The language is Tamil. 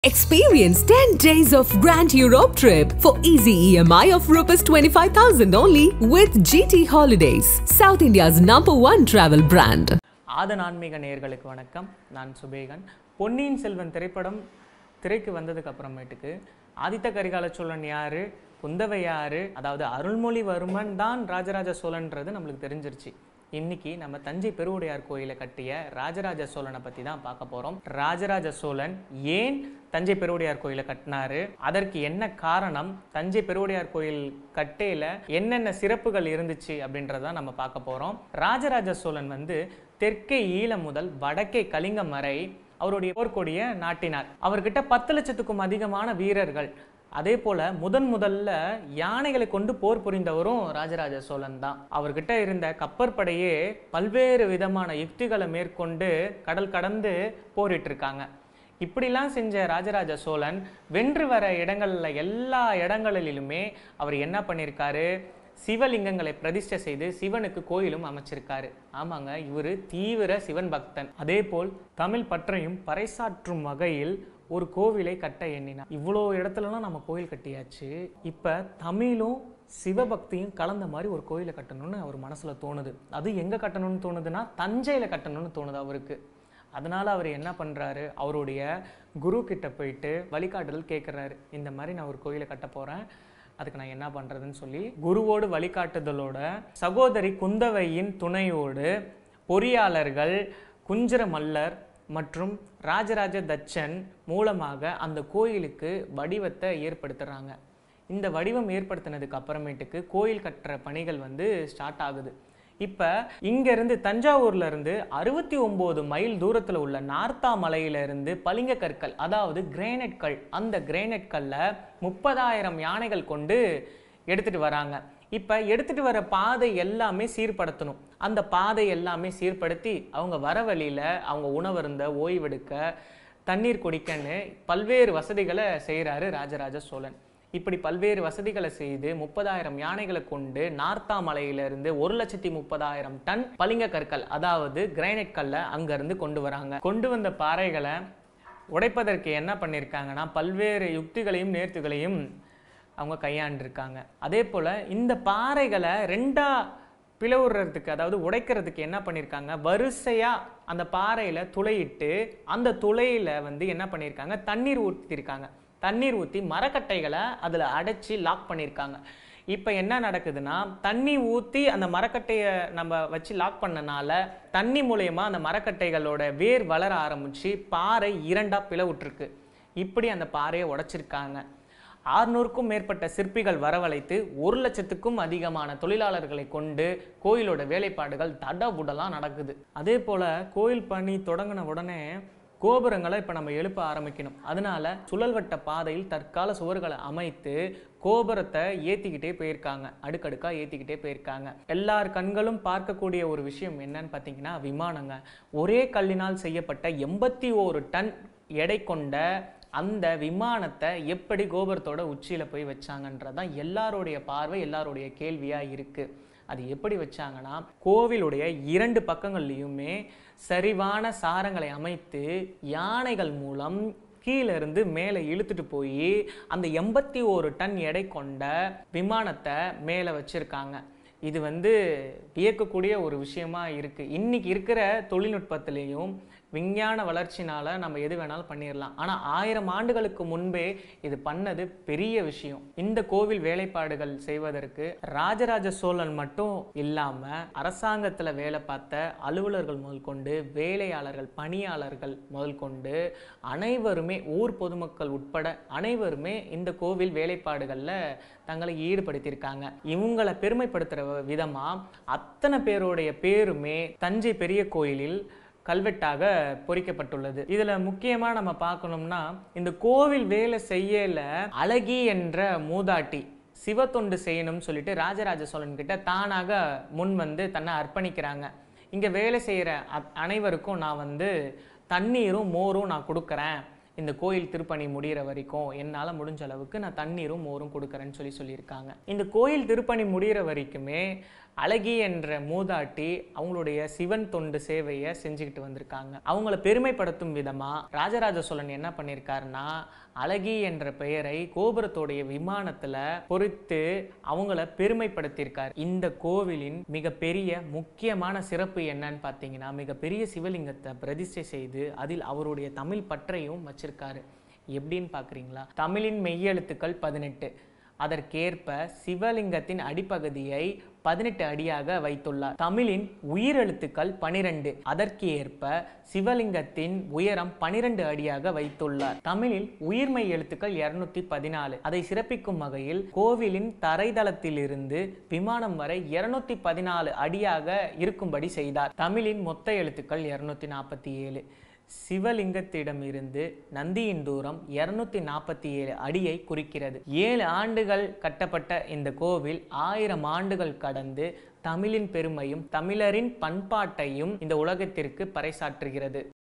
Experience 10 days of Grand Europe trip for easy EMI of Rs 25,000 only with GT Holidays, South India's number one travel brand. ஆதன் ஆன்மீக நேயர்களுக்கு வணக்கம் நான் சுபேகன் பொன்னியின் செல்வன் திரைப்படம் திரைக்கு வந்ததுக்கு அப்புறமேட்டுக்கு ஆதித்த கரிகால சோழன் யாரு குந்தவை யாரு அதாவது அருள்மொழிவர்மன் தான் ராஜராஜ சோழன்றது நம்மளுக்கு தெரிஞ்சிருச்சு இன்னைக்கு நம்ம தஞ்சை பெருவுடையார் கோயிலை கட்டிய ராஜராஜ சோழனை பத்தி தான் பார்க்க போறோம் ராஜராஜ சோழன் ஏன் தஞ்சை பெருவுடையார் கோயிலை கட்டினாரு அதற்கு என்ன காரணம் தஞ்சை பெருவுடையார் கோயில் கட்டையில என்னென்ன சிறப்புகள் இருந்துச்சு அப்படின்றத நம்ம பார்க்க போறோம் ராஜராஜ சோழன் வந்து தெற்கே ஈழம் முதல் வடக்கே கலிங்கம் வரை அவருடைய போர்க்கொடியை நாட்டினார் அவர்கிட்ட பத்து லட்சத்துக்கும் அதிகமான வீரர்கள் அதே போல முதன் முதல்ல யானைகளை கொண்டு போர் புரிந்தவரும் ராஜராஜ சோழன் தான் அவர்கிட்ட இருந்த கப்பற்படையே பல்வேறு விதமான யுக்திகளை மேற்கொண்டு கடல் கடந்து போரிட்டு இருக்காங்க இப்படிலாம் செஞ்ச ராஜராஜ சோழன் வென்று வர இடங்கள்ல எல்லா இடங்களிலுமே அவர் என்ன பண்ணியிருக்காரு சிவலிங்கங்களை பிரதிஷ்டை செய்து சிவனுக்கு கோயிலும் அமைச்சிருக்காரு ஆமாங்க இவர் தீவிர சிவன் பக்தன் அதே போல் தமிழ் பற்றையும் பறைசாற்றும் வகையில் ஒரு கோவிலை கட்ட எண்ணினார் இவ்வளோ இடத்துலலாம் நம்ம கோயில் கட்டியாச்சு இப்போ தமிழும் சிவபக்தியும் கலந்த மாதிரி ஒரு கோயிலை கட்டணும்னு அவர் மனசுல தோணுது அது எங்க கட்டணும்னு தோணுதுன்னா தஞ்சையில கட்டணும்னு தோணுது அவருக்கு அதனால அவர் என்ன பண்றாரு அவருடைய குரு கிட்ட போயிட்டு வழிகாட்டுதல் கேட்குறாரு இந்த மாதிரி நான் ஒரு கோயிலை கட்ட போறேன் அதுக்கு நான் என்ன பண்றதுன்னு சொல்லி குருவோடு வழிகாட்டுதலோட சகோதரி குந்தவையின் துணையோடு பொறியாளர்கள் குஞ்சர மல்லர் மற்றும் ராஜராஜ தச்சன் மூலமாக அந்த கோயிலுக்கு வடிவத்தை ஏற்படுத்துறாங்க இந்த வடிவம் ஏற்படுத்தினதுக்கு அப்புறமேட்டுக்கு கோயில் கட்டுற பணிகள் வந்து ஸ்டார்ட் ஆகுது இப்போ இங்கேருந்து தஞ்சாவூர்ல இருந்து அறுபத்தி ஒம்பது மைல் தூரத்தில் உள்ள நார்த்தா மலையில இருந்து பளிங்க கற்கள் அதாவது கிரேனைட் கல் அந்த கிரேனைட் கல்ல முப்பதாயிரம் யானைகள் கொண்டு எடுத்துட்டு வராங்க இப்போ எடுத்துட்டு வர பாதை எல்லாமே சீர்படுத்தணும் அந்த பாதை எல்லாமே சீர்படுத்தி அவங்க வர வழியில அவங்க உணவருந்த ஓய்வெடுக்க தண்ணீர் குடிக்கன்னு பல்வேறு வசதிகளை செய்கிறாரு ராஜராஜ சோழன் இப்படி பல்வேறு வசதிகளை செய்து முப்பதாயிரம் யானைகளை கொண்டு நார்த்தா மலையிலிருந்து ஒரு லட்சத்தி முப்பதாயிரம் டன் பளிங்க கற்கள் அதாவது கிரைனைட் கல்லை அங்கிருந்து கொண்டு வராங்க கொண்டு வந்த பாறைகளை உடைப்பதற்கு என்ன பண்ணியிருக்காங்கன்னா பல்வேறு யுக்திகளையும் நேர்த்துகளையும் அவங்க கையாண்டிருக்காங்க அதே போல் இந்த பாறைகளை ரெண்டா பிளவுறதுக்கு அதாவது உடைக்கிறதுக்கு என்ன பண்ணியிருக்காங்க வரிசையாக அந்த பாறையில் துளையிட்டு அந்த துளையில் வந்து என்ன பண்ணியிருக்காங்க தண்ணீர் ஊற்றிருக்காங்க தண்ணீர் ஊற்றி மரக்கட்டைகளை அதில் அடைச்சி லாக் பண்ணியிருக்காங்க இப்போ என்ன நடக்குதுன்னா தண்ணி ஊற்றி அந்த மரக்கட்டையை நம்ம வச்சு லாக் பண்ணனால தண்ணி மூலயமா அந்த மரக்கட்டைகளோட வேர் வளர ஆரம்பிச்சு பாறை இரண்டாக பிளவுட்ருக்கு இப்படி அந்த பாறையை உடைச்சிருக்காங்க ஆறுநூறுக்கும் மேற்பட்ட சிற்பிகள் வரவழைத்து ஒரு லட்சத்துக்கும் அதிகமான தொழிலாளர்களை கொண்டு கோயிலோட வேலைப்பாடுகள் தடபுடலாம் நடக்குது அதே போல கோயில் பணி தொடங்கின உடனே கோபுரங்களை இப்போ நம்ம எழுப்ப ஆரம்பிக்கணும் அதனால சுழல்வட்ட பாதையில் தற்கால சுவர்களை அமைத்து கோபுரத்தை ஏற்றிக்கிட்டே போயிருக்காங்க அடுக்கடுக்காக ஏற்றிக்கிட்டே போயிருக்காங்க எல்லார் கண்களும் பார்க்கக்கூடிய ஒரு விஷயம் என்னன்னு பார்த்தீங்கன்னா விமானங்க ஒரே கல்லினால் செய்யப்பட்ட எண்பத்தி ஓரு டன் எடை கொண்ட அந்த விமானத்தை எப்படி கோபுரத்தோட உச்சியில் போய் வச்சாங்கன்றதான் எல்லாருடைய பார்வை எல்லாருடைய கேள்வியாக இருக்குது அது எப்படி வச்சாங்கன்னா கோவிலுடைய இரண்டு பக்கங்கள்லையுமே சரிவான சாரங்களை அமைத்து யானைகள் மூலம் கீழே இருந்து மேலே இழுத்துட்டு போய் அந்த எண்பத்தி ஒரு டன் எடை கொண்ட விமானத்தை மேலே வச்சிருக்காங்க இது வந்து வியக்கக்கூடிய ஒரு விஷயமா இருக்கு இன்னைக்கு இருக்கிற தொழில்நுட்பத்திலையும் விஞ்ஞான வளர்ச்சினால நம்ம எது வேணாலும் பண்ணிடலாம் ஆனால் ஆயிரம் ஆண்டுகளுக்கு முன்பே இது பண்ணது பெரிய விஷயம் இந்த கோவில் வேலைப்பாடுகள் செய்வதற்கு ராஜராஜ சோழன் மட்டும் இல்லாம அரசாங்கத்துல வேலை பார்த்த அலுவலர்கள் முதல் கொண்டு வேலையாளர்கள் பணியாளர்கள் முதல் கொண்டு அனைவருமே ஊர் பொதுமக்கள் உட்பட அனைவருமே இந்த கோவில் வேலைப்பாடுகள்ல தங்களை ஈடுபடுத்தியிருக்காங்க இவங்களை பெருமைப்படுத்துற விதமா அத்தனை பேருடைய பேருமே தஞ்சை பெரிய கோயிலில் கல்வெட்டாக பொறிக்கப்பட்டுள்ளது இதுல முக்கியமா நம்ம பார்க்கணும்னா இந்த கோவில் வேலை செய்யல அழகி என்ற மூதாட்டி சிவத்தொண்டு செய்யணும்னு சொல்லிட்டு ராஜராஜ சோழன் கிட்ட தானாக முன் வந்து தன்னை அர்ப்பணிக்கிறாங்க இங்க வேலை செய்யற அத்- அனைவருக்கும் நான் வந்து தண்ணீரும் மோரும் நான் கொடுக்குறேன் இந்த கோயில் திருப்பணி முடிகிற வரைக்கும் என்னால் முடிஞ்ச அளவுக்கு நான் தண்ணீரும் மோரும் கொடுக்குறேன்னு சொல்லி சொல்லியிருக்காங்க இந்த கோயில் திருப்பணி முடிகிற வரைக்குமே அழகி என்ற மூதாட்டி அவங்களுடைய சிவன் தொண்டு சேவையை செஞ்சுக்கிட்டு வந்திருக்காங்க அவங்கள பெருமைப்படுத்தும் விதமா ராஜராஜ சோழன் என்ன பண்ணியிருக்காருன்னா அழகி என்ற பெயரை கோபுரத்தோடைய விமானத்துல பொறித்து அவங்கள பெருமைப்படுத்தியிருக்கார் இந்த கோவிலின் மிகப்பெரிய முக்கியமான சிறப்பு என்னன்னு பார்த்தீங்கன்னா மிகப்பெரிய சிவலிங்கத்தை பிரதிஷ்டை செய்து அதில் அவருடைய தமிழ் பற்றையும் வச்சிருக்காரு எப்படின்னு பார்க்குறீங்களா தமிழின் மெய்யெழுத்துக்கள் பதினெட்டு அதற்கேற்ப சிவலிங்கத்தின் அடிப்பகுதியை பதினெட்டு அடியாக வைத்துள்ளார் தமிழின் உயிரெழுத்துக்கள் பனிரெண்டு அதற்கு ஏற்ப சிவலிங்கத்தின் உயரம் பனிரெண்டு அடியாக வைத்துள்ளார் தமிழில் உயிர்மை எழுத்துக்கள் இருநூத்தி பதினாலு அதை சிறப்பிக்கும் வகையில் கோவிலின் தரைதளத்திலிருந்து விமானம் வரை இருநூத்தி பதினாலு அடியாக இருக்கும்படி செய்தார் தமிழின் மொத்த எழுத்துக்கள் இருநூத்தி நாற்பத்தி ஏழு சிவலிங்கத்திடமிருந்து நந்தியின் தூரம் இருநூத்தி நாற்பத்தி ஏழு அடியை குறிக்கிறது ஏழு ஆண்டுகள் கட்டப்பட்ட இந்த கோவில் ஆயிரம் ஆண்டுகள் கடந்து தமிழின் பெருமையும் தமிழரின் பண்பாட்டையும் இந்த உலகத்திற்கு பறைசாற்றுகிறது